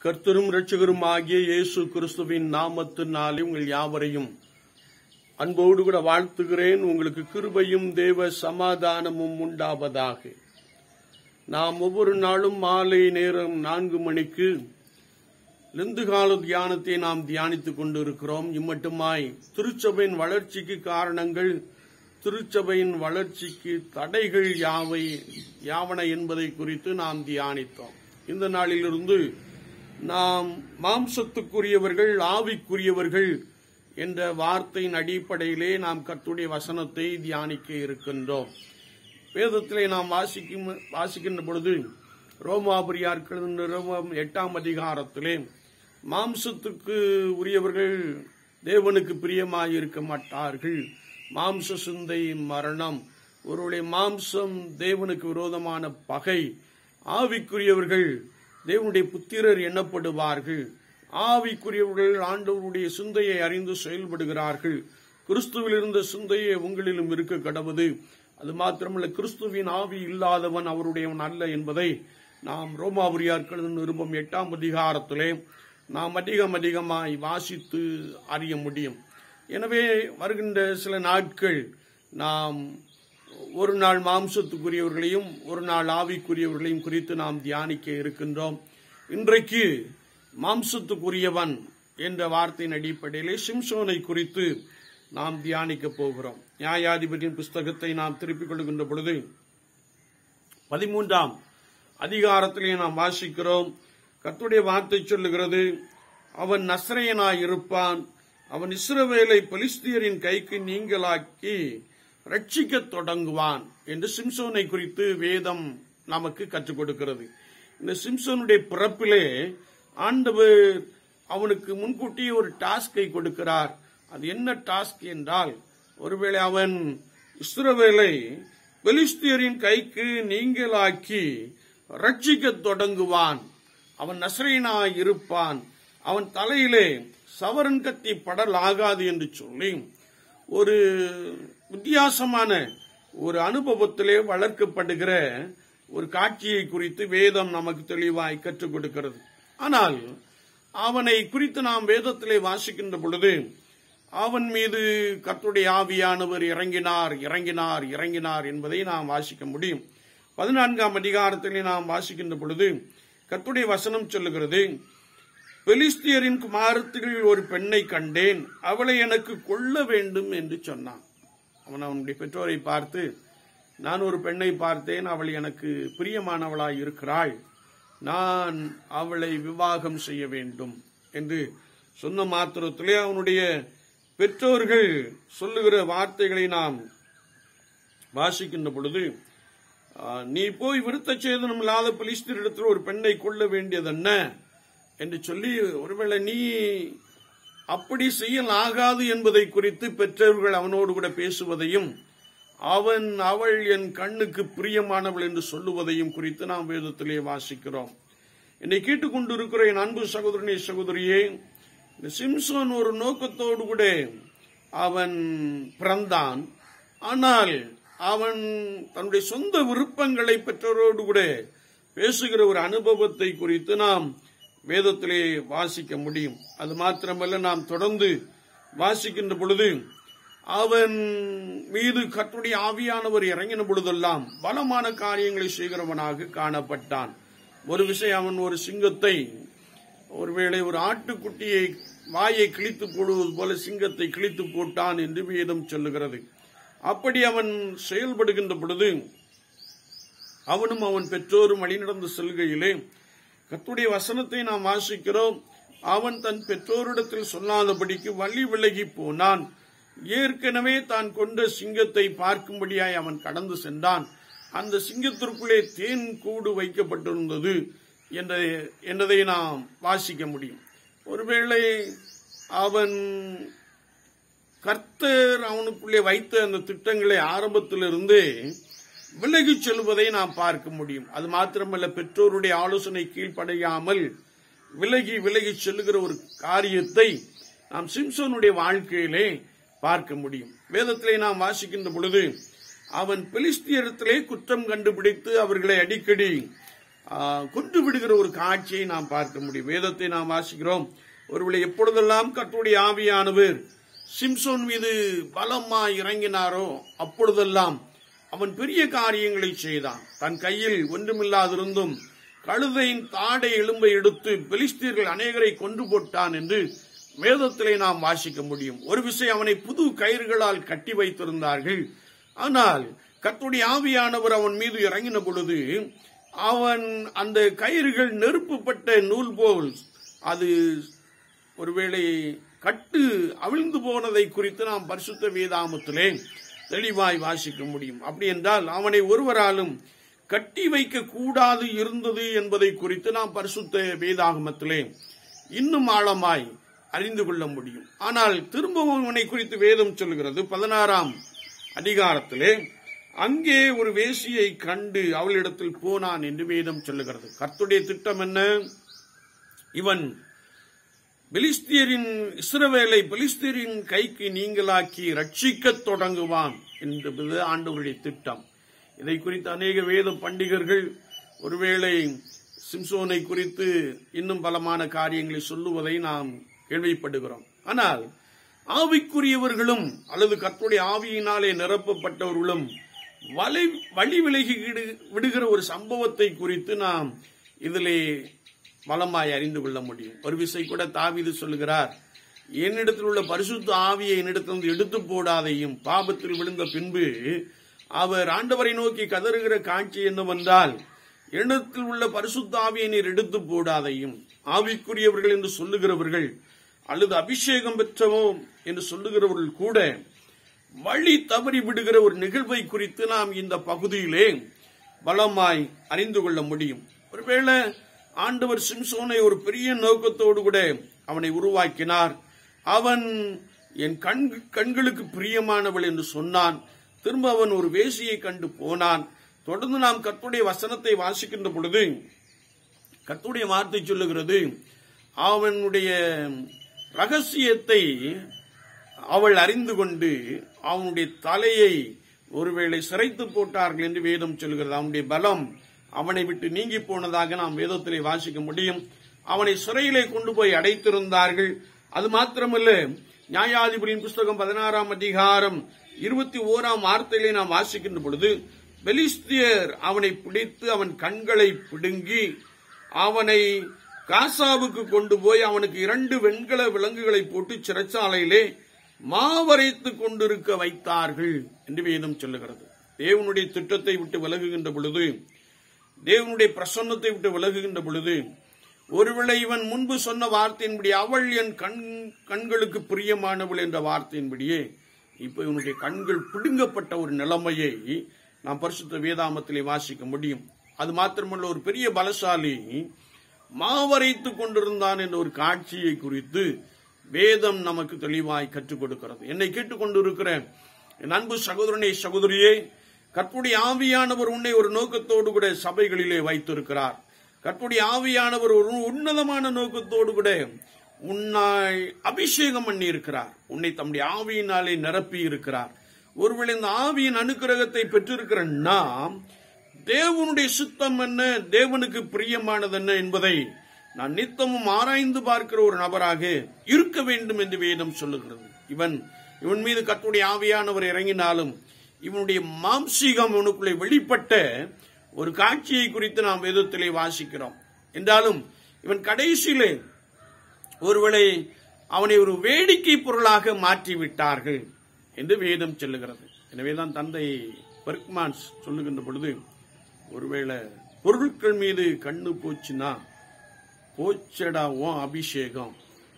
கர்த்தரும் இரட்சகரும் ஆகிய இயேசு கிறிஸ்துவின் நாமத்தினாலே உங்கள் யாவரையும் அன்போடு கூட வாழ்த்துகிறேன் உங்களுக்கு கிருபையும் தேவ சமாதானமும் உண்டாவதாக நாம் ஒவ்வொரு நாளும் மாலை நேரம் நான்கு மணிக்கு கால தியானத்தை நாம் தியானித்துக் கொண்டிருக்கிறோம் இம்மட்டுமாய் திருச்சபையின் வளர்ச்சிக்கு காரணங்கள் திருச்சபையின் வளர்ச்சிக்கு தடைகள் யாவை யாவன என்பதை குறித்து நாம் தியானித்தோம் இந்த நாளிலிருந்து நாம் மாம்சத்துக்குரியவர்கள் ஆவிக்குரியவர்கள் என்ற வார்த்தையின் அடிப்படையிலே நாம் கர்த்துடைய வசனத்தை தியானிக்க இருக்கின்றோம் வேதத்திலே நாம் வாசிக்கும் வாசிக்கின்ற பொழுது ரோமாபுரியார்கள் ரோமம் எட்டாம் அதிகாரத்திலே மாம்சத்துக்கு உரியவர்கள் தேவனுக்கு பிரியமாயிருக்க மாட்டார்கள் மாம்ச சிந்தை மரணம் ஒருவருடைய மாம்சம் தேவனுக்கு விரோதமான பகை ஆவிக்குரியவர்கள் தேவனுடைய புத்திரர் எண்ணப்படுவார்கள் ஆவிக்குரியவர்கள் ஆண்டவருடைய சிந்தையை அறிந்து செயல்படுகிறார்கள் கிறிஸ்துவில் இருந்த சிந்தையே உங்களிலும் இருக்க கடவுது அது மாத்திரமல்ல கிறிஸ்துவின் ஆவி இல்லாதவன் அவருடையவன் அல்ல என்பதை நாம் ரோமாபுரியார்கள் நிருபம் எட்டாம் அதிகாரத்திலே நாம் அதிகம் அதிகமாய் வாசித்து அறிய முடியும் எனவே வருகின்ற சில நாட்கள் நாம் ஒரு நாள் மாம்சத்துக்குரியவர்களையும் ஒரு நாள் ஆவிக்குரியவர்களையும் குறித்து நாம் தியானிக்க இருக்கின்றோம் இன்றைக்கு மாம்சத்துக்குரியவன் என்ற வார்த்தையின் அடிப்படையிலே சிம்சோனை குறித்து நாம் தியானிக்க போகிறோம் நியாயாதிபதியின் புஸ்தகத்தை நாம் திருப்பிக் கொள்கின்ற பொழுது பதிமூன்றாம் அதிகாரத்திலே நாம் வாசிக்கிறோம் கத்துடைய வார்த்தை சொல்லுகிறது அவன் நசரையனாய் இருப்பான் அவன் இஸ்ரவேலை பலிஸ்தியரின் கைக்கு நீங்களாக்கி ரட்சிக்க தொடங்குவான் என்று சிம்சோனை குறித்து வேதம் நமக்கு கற்றுக் கொடுக்கிறது இந்த சிம்சோனுடைய பிறப்பிலே ஆண்டவர் அவனுக்கு முன்கூட்டியே ஒரு டாஸ்கை கொடுக்கிறார் அது என்ன டாஸ்க் என்றால் ஒருவேளை அவன் இஸ்ரவேலை பெலிஸ்தியரின் கைக்கு நீங்களாக்கி ரட்சிக்க தொடங்குவான் அவன் நசரீனாய் இருப்பான் அவன் தலையிலே சவரன் கத்தி படல் ஆகாது என்று சொல்லி ஒரு வித்தியாசமான ஒரு அனுபவத்திலே வளர்க்கப்படுகிற ஒரு காட்சியை குறித்து வேதம் நமக்கு தெளிவாய் கற்றுக் கொடுக்கிறது ஆனால் அவனை குறித்து நாம் வேதத்திலே வாசிக்கின்ற பொழுது அவன் மீது கத்துடைய ஆவியானவர் இறங்கினார் இறங்கினார் இறங்கினார் என்பதை நாம் வாசிக்க முடியும் பதினான்காம் அதிகாரத்திலே நாம் வாசிக்கின்ற பொழுது கத்துடைய வசனம் சொல்லுகிறது பெலிஸ்தியரின் குமாரத்தில் ஒரு பெண்ணை கண்டேன் அவளை எனக்கு கொள்ள வேண்டும் என்று சொன்னான் அவன் அவனுடைய பெற்றோரை பார்த்து நான் ஒரு பெண்ணை பார்த்தேன் அவள் எனக்கு பிரியமானவளாய் இருக்கிறாள் நான் அவளை விவாகம் செய்ய வேண்டும் என்று சொன்ன மாத்திரத்திலே அவனுடைய பெற்றோர்கள் சொல்லுகிற வார்த்தைகளை நாம் வாசிக்கின்ற பொழுது நீ போய் விருத்த சேதனம் இல்லாத பலிஸ்தீரிடத்தில் ஒரு பெண்ணை கொள்ள வேண்டியதென்ன என்று சொல்லி ஒருவேளை நீ அப்படி செய்யலாகாது என்பதை குறித்து பெற்றோர்கள் அவனோடு கூட பேசுவதையும் அவன் அவள் என் கண்ணுக்கு பிரியமானவள் என்று சொல்லுவதையும் குறித்து நாம் வேதத்திலே வாசிக்கிறோம் என்னை கேட்டுக்கொண்டிருக்கிற என் அன்பு சகோதரனே சகோதரியே இந்த சிம்சோன் ஒரு நோக்கத்தோடு கூட அவன் பிறந்தான் ஆனால் அவன் தன்னுடைய சொந்த விருப்பங்களை பெற்றோரோடு கூட பேசுகிற ஒரு அனுபவத்தை குறித்து நாம் வேதத்திலே வாசிக்க முடியும் அது மாத்திரமல்ல நாம் தொடர்ந்து வாசிக்கின்ற பொழுது அவன் மீது கற்றுடைய ஆவியானவர் இறங்கின பொழுதெல்லாம் பலமான காரியங்களை செய்கிறவனாக காணப்பட்டான் ஒரு விஷயம் அவன் ஒரு சிங்கத்தை ஒருவேளை ஒரு ஆட்டுக்குட்டியை வாயை கிழித்து போடுவது போல சிங்கத்தை கிழித்து போட்டான் என்று வேதம் சொல்லுகிறது அப்படி அவன் செயல்படுகின்ற பொழுது அவனும் அவன் பெற்றோரும் வழிநடந்து செல்கையிலே கத்துடைய வசனத்தை நாம் வாசிக்கிறோம் அவன் தன் பெற்றோரிடத்தில் சொல்லாதபடிக்கு வழி விலகி போனான் ஏற்கனவே தான் கொண்ட சிங்கத்தை பார்க்கும்படியாய் அவன் கடந்து சென்றான் அந்த சிங்கத்திற்குள்ளே தேன் கூடு வைக்கப்பட்டிருந்தது என்றதை நாம் வாசிக்க முடியும் ஒருவேளை அவன் கர்த்தர் அவனுக்குள்ளே வைத்த அந்த திட்டங்களை ஆரம்பத்திலிருந்தே விலகிச் செல்வதை நாம் பார்க்க முடியும் அது மாத்திரமல்ல பெற்றோருடைய ஆலோசனை கீழ்ப்படையாமல் விலகி விலகி செல்லுகிற ஒரு காரியத்தை நாம் சிம்சோனுடைய வாழ்க்கையிலே பார்க்க முடியும் வேதத்திலே நாம் வாசிக்கின்ற பொழுது அவன் பெலிஸ்தியரிடத்திலே குற்றம் கண்டுபிடித்து அவர்களை அடிக்கடி ஆ, கொன்று விடுகிற ஒரு காட்சியை நாம் பார்க்க முடியும் வேதத்தை நாம் வாசிக்கிறோம் ஒருவேளை எப்பொழுதெல்லாம் கர்த்தருடைய ஆவியானவர் சிம்சோன் மீது பலமா இறங்கினாரோ அப்பொழுதெல்லாம் அவன் பெரிய காரியங்களை செய்தான் தன் கையில் ஒன்றுமில்லாதிருந்தும் கழுதையின் தாடை எலும்பை எடுத்து பெலிஸ்தீர்கள் அநேகரை கொன்று போட்டான் என்று வேதத்திலே நாம் வாசிக்க முடியும் ஒரு விஷயம் அவனை புது கயிறுகளால் கட்டி வைத்திருந்தார்கள் ஆனால் கர்த்தருடைய ஆவியானவர் அவன் மீது இறங்கின பொழுது அவன் அந்த கயிறுகள் நெருப்புப்பட்ட நூல் போல் அது ஒருவேளை கட்டு அவிழ்ந்து போனதை குறித்து நாம் பரிசுத்த வேதாமத்திலே தெளிவாய் வாசிக்க முடியும் அப்படி என்றால் அவனை ஒருவராலும் கட்டி வைக்க கூடாது இருந்தது என்பதை குறித்து நாம் பரிசுத்த வேதாகமத்திலே இன்னும் ஆழமாய் அறிந்து கொள்ள முடியும் ஆனால் திரும்பவும் அவனை குறித்து வேதம் சொல்கிறது பதினாறாம் அதிகாரத்திலே அங்கே ஒரு வேசியை கண்டு அவளிடத்தில் போனான் என்று வேதம் சொல்லுகிறது கர்த்துடைய திட்டம் என்ன இவன் பெலிஸ்தியரின் இஸ்ரவேலை பெலிஸ்தியரின் கைக்கு நீங்களாக்கி ரட்சிக்கத் தொடங்குவான் என்பது ஆண்டவருடைய திட்டம் இதை குறித்து அநேக வேத பண்டிகர்கள் ஒருவேளை சிம்சோனை குறித்து இன்னும் பலமான காரியங்களை சொல்லுவதை நாம் கேள்விப்படுகிறோம் ஆனால் ஆவிக்குரியவர்களும் அல்லது கர்த்தருடைய ஆவியினாலே நிரப்பப்பட்டவர்களும் வலை வழி விலகி விடு- விடுகிற ஒரு சம்பவத்தை குறித்து நாம் இதிலே பலமாய் அறிந்து கொள்ள முடியும் ஒரு விசை கூட தாவீது சொல்லுகிறார் என்னிடத்தில் உள்ள பரிசுத்த ஆவியை என்னிடத்திலிருந்து எடுத்து போடாதையும் பாபத்தில் விழுந்த பின்பு அவர் ஆண்டவரை நோக்கி கதறுகிற காட்சி என்னவென்றால் என்னிடத்தில் உள்ள பரிசுத்த ஆவியை நீர் எடுத்து போடாதையும் ஆவிக்குரியவர்கள் என்று சொல்லுகிறவர்கள் அல்லது அபிஷேகம் பெற்றவோம் என்று சொல்லுகிறவர்கள் கூட வழி தவறி விடுகிற ஒரு நிகழ்வை குறித்து நாம் இந்த பகுதியிலே பலமாய் அறிந்து கொள்ள முடியும் ஒருவேளை ஆண்டவர் சிம்சோனை ஒரு பெரிய நோக்கத்தோடு கூட அவனை உருவாக்கினார் அவன் என் கண் கண்களுக்கு பிரியமானவள் என்று சொன்னான் திரும்ப அவன் ஒரு வேசியை கண்டு போனான் தொடர்ந்து நாம் கர்த்தருடைய வசனத்தை வாசிக்கின்ற பொழுது கர்த்தருடைய வார்த்தை சொல்லுகிறது அவனுடைய ரகசியத்தை அவள் அறிந்து கொண்டு அவனுடைய தலையை ஒருவேளை சிரைத்து போட்டார்கள் என்று வேதம் சொல்கிறது அவனுடைய பலம் அவனை விட்டு நீங்கி போனதாக நாம் வேதத்திலே வாசிக்க முடியும் அவனை சிறையிலே கொண்டு போய் அடைத்திருந்தார்கள் அது மாத்திரமல்ல நியாயாதிபதியின் புஸ்தகம் பதினாறாம் அதிகாரம் இருபத்தி ஓராம் வார்த்தையிலே நாம் வாசிக்கின்ற பொழுது பெலிஸ்தியர் அவனை பிடித்து அவன் கண்களை பிடுங்கி அவனை காசாவுக்கு கொண்டு போய் அவனுக்கு இரண்டு வெண்கல விலங்குகளை போட்டு சிறைச்சாலையிலே மாவரைத்துக் கொண்டிருக்க வைத்தார்கள் என்று வேதம் சொல்லுகிறது தேவனுடைய திட்டத்தை விட்டு விலகுகின்ற பொழுது தேவனுடைய பிரசன்னத்தை விட்டு விலகுகின்ற பொழுது ஒருவேளை இவன் முன்பு சொன்ன வார்த்தையின்படி அவள் என் கண் கண்களுக்கு பிரியமானவள் என்ற வார்த்தையின்படியே இப்ப இவனுடைய கண்கள் பிடுங்கப்பட்ட ஒரு நிலைமையை நாம் பரிசுத்த வேதாமத்திலே வாசிக்க முடியும் அது மாத்திரமல்ல ஒரு பெரிய பலசாலி மாவரைத்துக் கொண்டிருந்தான் என்ற ஒரு காட்சியை குறித்து வேதம் நமக்கு தெளிவாய் கற்றுக் கொடுக்கிறது என்னை கேட்டுக்கொண்டிருக்கிற என் அன்பு சகோதரனே சகோதரியே கற்புடைய ஆவியானவர் உன்னை ஒரு நோக்கத்தோடு கூட சபைகளிலே வைத்திருக்கிறார் கற்புடைய ஆவியானவர் ஒரு உன்னதமான நோக்கத்தோடு கூட உன்னை அபிஷேகம் பண்ணி இருக்கிறார் உன்னை தம்முடைய ஆவியினாலே நிரப்பி இருக்கிறார் ஒருவேளை இந்த ஆவியின் அனுக்கிரகத்தை பெற்றிருக்கிற நாம் தேவனுடைய சுத்தம் என்ன தேவனுக்கு பிரியமானது என்ன என்பதை நான் நித்தமும் ஆராய்ந்து பார்க்கிற ஒரு நபராக இருக்க வேண்டும் என்று வேதம் சொல்லுகிறது இவன் இவன் மீது கத்துடைய ஆவியானவர் இறங்கினாலும் இவனுடைய மாம்சீகம் இவனுக்குள்ளே வெளிப்பட்ட ஒரு காட்சியை குறித்து நாம் வேதத்திலே வாசிக்கிறோம் என்றாலும் இவன் கடைசியிலே ஒருவேளை அவனை ஒரு வேடிக்கை பொருளாக மாற்றி விட்டார்கள் என்று வேதம் சொல்லுகிறது எனவேதான் தந்தை பெர்க்மான்ஸ் சொல்லுகின்ற பொழுது ஒருவேளை பொருட்கள் மீது கண்ணு போச்சுன்னா போச்சடா உன் அபிஷேகம்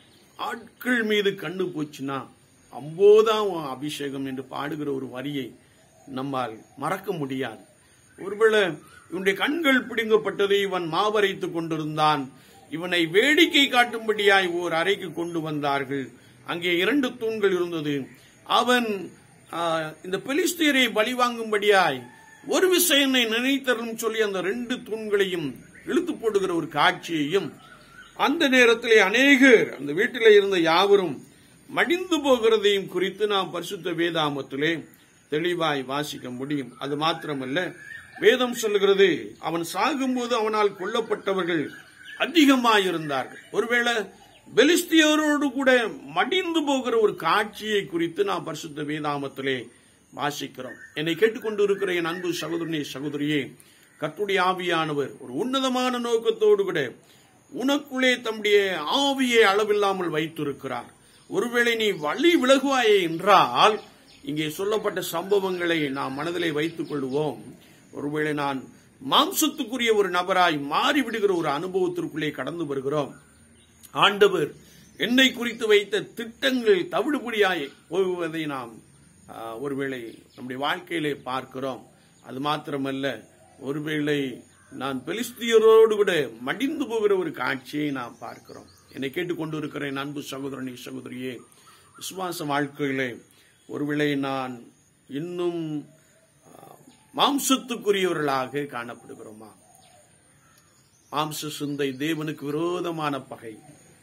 ஆட்கள் மீது கண்ணு போச்சுன்னா அம்போதான் உன் அபிஷேகம் என்று பாடுகிற ஒரு வரியை நம்மால் மறக்க முடியாது ஒருவேளை இவனுடைய கண்கள் பிடுங்கப்பட்டதை இவன் மாவரைத்துக் கொண்டிருந்தான் இவனை வேடிக்கை காட்டும்படியாய் ஓர் அறைக்கு கொண்டு வந்தார்கள் அங்கே இரண்டு தூண்கள் இருந்தது அவன் ஆ, இந்த பெலிஸ்தியரை பலிவாங்கும்படியாய் ஒரு விஷயனை நினைத்தரும் சொல்லி அந்த ரெண்டு தூண்களையும் இழுத்து போடுகிற ஒரு காட்சியையும் அந்த நேரத்திலே அநேகர் அந்த வீட்டிலே இருந்த யாவரும் மடிந்து போகிறதையும் குறித்து நாம் பரிசுத்த வேதாமத்திலே தெளிவாய் வாசிக்க முடியும் அது மாத்திரமல்ல வேதம் சொல்லுகிறது அவன் சாகும்போது அவனால் கொல்லப்பட்டவர்கள் அதிகமாயிருந்தார்கள் ஒருவேளை பெலிஸ்தியரோடு கூட மடிந்து போகிற ஒரு காட்சியை குறித்து நாம் பரிசுத்த வேதாமத்திலே வாசிக்கிறோம் என்னை கேட்டுக்கொண்டு இருக்கிற என் அன்பு சகோதரனே சகோதரியே கர்த்துடைய ஆவியானவர் ஒரு உன்னதமான நோக்கத்தோடு கூட உனக்குள்ளே தம்முடைய ஆவியை அளவில்லாமல் வைத்திருக்கிறார் ஒருவேளை நீ வழி விலகுவாயே என்றால் இங்கே சொல்லப்பட்ட சம்பவங்களை நாம் மனதிலே வைத்துக் கொள்வோம் ஒருவேளை நான் மாம்சத்துக்குரிய ஒரு நபராய் மாறிவிடுகிற ஒரு அனுபவத்திற்குள்ளே கடந்து வருகிறோம் ஆண்டவர் என்னை குறித்து வைத்த திட்டங்கள் தவிடுபடியாய் போவதை நாம் ஆ, ஒருவேளை நம்முடைய வாழ்க்கையிலே பார்க்கிறோம் அது மாத்திரமல்ல ஒருவேளை நான் பெலிஸ்தியரோடு கூட மடிந்து போகிற ஒரு காட்சியை நாம் பார்க்கிறோம் என்னை கேட்டுக்கொண்டு இருக்கிற என் அன்பு சகோதரனி சகோதரியே விசுவாச வாழ்க்கையிலே ஒருவேளை நான் இன்னும் ஆ, மாம்சத்துக்குரியவர்களாக காணப்படுகிறோமா மாம்ச சிந்தை தேவனுக்கு விரோதமான பகை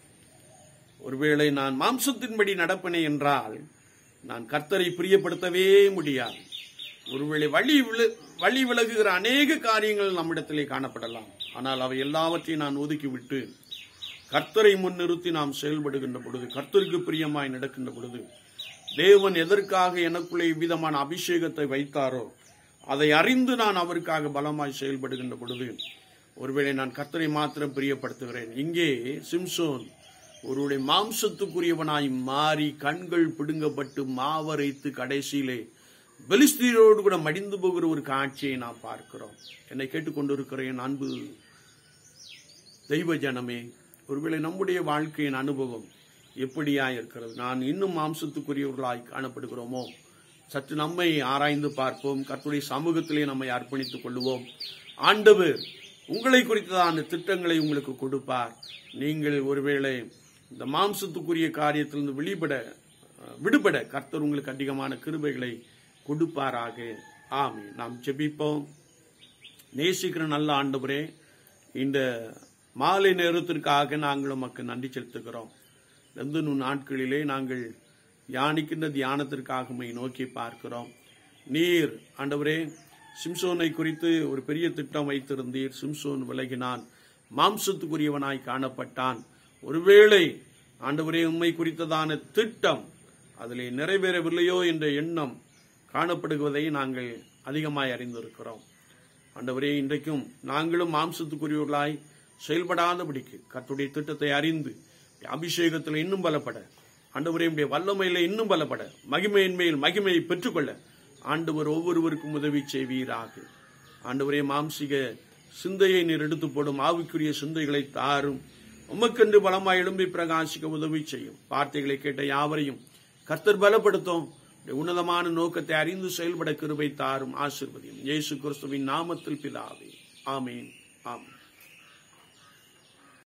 ஒருவேளை நான் மாம்சத்தின்படி நடப்பனே என்றால் நான் கர்த்தரை பிரியப்படுத்தவே முடியாது ஒருவேளை வழி வில- வழி விலகுகிற அநேக காரியங்கள் நம்மிடத்திலே காணப்படலாம் ஆனால் அவை எல்லாவற்றையும் நான் ஒதுக்கிவிட்டு கர்த்தரை முன்னிறுத்தி நாம் செயல்படுகின்ற பொழுது கர்த்தருக்கு பிரியமாய் நடக்கின்ற பொழுது தேவன் எதற்காக எனக்குள்ளே இவ்விதமான அபிஷேகத்தை வைத்தாரோ அதை அறிந்து நான் அவருக்காக பலமாய் செயல்படுகின்ற பொழுது ஒருவேளை நான் கர்த்தரை மாத்திரம் பிரியப்படுத்துகிறேன் இங்கே சிம்சோன் ஒருவருடைய மாம்சத்துக்குரியவனாய் மாறி கண்கள் பிடுங்கப்பட்டு மாவரைத்து கடைசியிலே பெலிஸ்தீரோடு கூட மடிந்து போகிற ஒரு காட்சியை நாம் பார்க்கிறோம் என்னை கேட்டுக்கொண்டிருக்கிற என் அன்பு தெய்வ ஜனமே ஒருவேளை நம்முடைய வாழ்க்கையின் அனுபவம் எப்படியா இருக்கிறது நான் இன்னும் மாம்சத்துக்குரியவர்களாய் காணப்படுகிறோமோ சற்று நம்மை ஆராய்ந்து பார்ப்போம் கர்த்தருடைய சமூகத்திலே நம்மை அர்ப்பணித்துக் கொள்ளுவோம் ஆண்டவர் உங்களை குறித்ததான திட்டங்களை உங்களுக்கு கொடுப்பார் நீங்கள் ஒருவேளை இந்த மாம்சத்துக்குரிய காரியத்திலிருந்து வெளிப்பட அஹ், விடுபட கர்த்தர் உங்களுக்கு அதிகமான கிருபைகளை கொடுப்பாராக ஆமே நாம் ஜெபிப்போம் நேசிக்கிற நல்ல ஆண்டவரே இந்த மாலை நேரத்திற்காக நாங்கள் உமக்கு நன்றி செலுத்துகிறோம் இந்த நாட்களிலே நாங்கள் தியானிக்கின்ற தியானத்திற்காக உம்மை நோக்கி பார்க்கிறோம் நீர் ஆண்டவரே சிம்சோனை குறித்து ஒரு பெரிய திட்டம் வைத்திருந்தீர் சிம்சோன் விலகினான் மாம்சத்துக்குரியவனாய் காணப்பட்டான் ஒருவேளை ஆண்டவரே உம்மை குறித்ததான திட்டம் அதிலே நிறைவேறவில்லையோ என்ற எண்ணம் காணப்படுவதை நாங்கள் அதிகமாய் அறிந்திருக்கிறோம் ஆண்டவரே இன்றைக்கும் நாங்களும் மாம்சத்துக்குரியவர்களாய் செயல்படாதபடிக்கு கர்த்தருடைய திட்டத்தை அறிந்து அபிஷேகத்தில் இன்னும் பலப்பட ஆண்டவரே உடைய வல்லமையில இன்னும் பலப்பட மகிமையின் மேல் மகிமையை பெற்றுக்கொள்ள ஆண்டவர் ஒவ்வொருவருக்கும் உதவி செய்வீராக ஆண்டவரே மாம்சிக சிந்தையை நீர் எடுத்து போடும் ஆவிக்குரிய சிந்தைகளை தாரும் உமக்கென்று பலமாய் எழும்பி பிரகாசிக்க உதவி செய்யும் வார்த்தைகளை கேட்ட யாவரையும் கர்த்தர் பலப்படுத்தும் உடைய உன்னதமான நோக்கத்தை அறிந்து செயல்பட கிருபை தாரும் ஆசிர்வதியும் இயேசு கிறிஸ்துவின் நாமத்தில் பிதாவே ஆமீன் ஆமீன்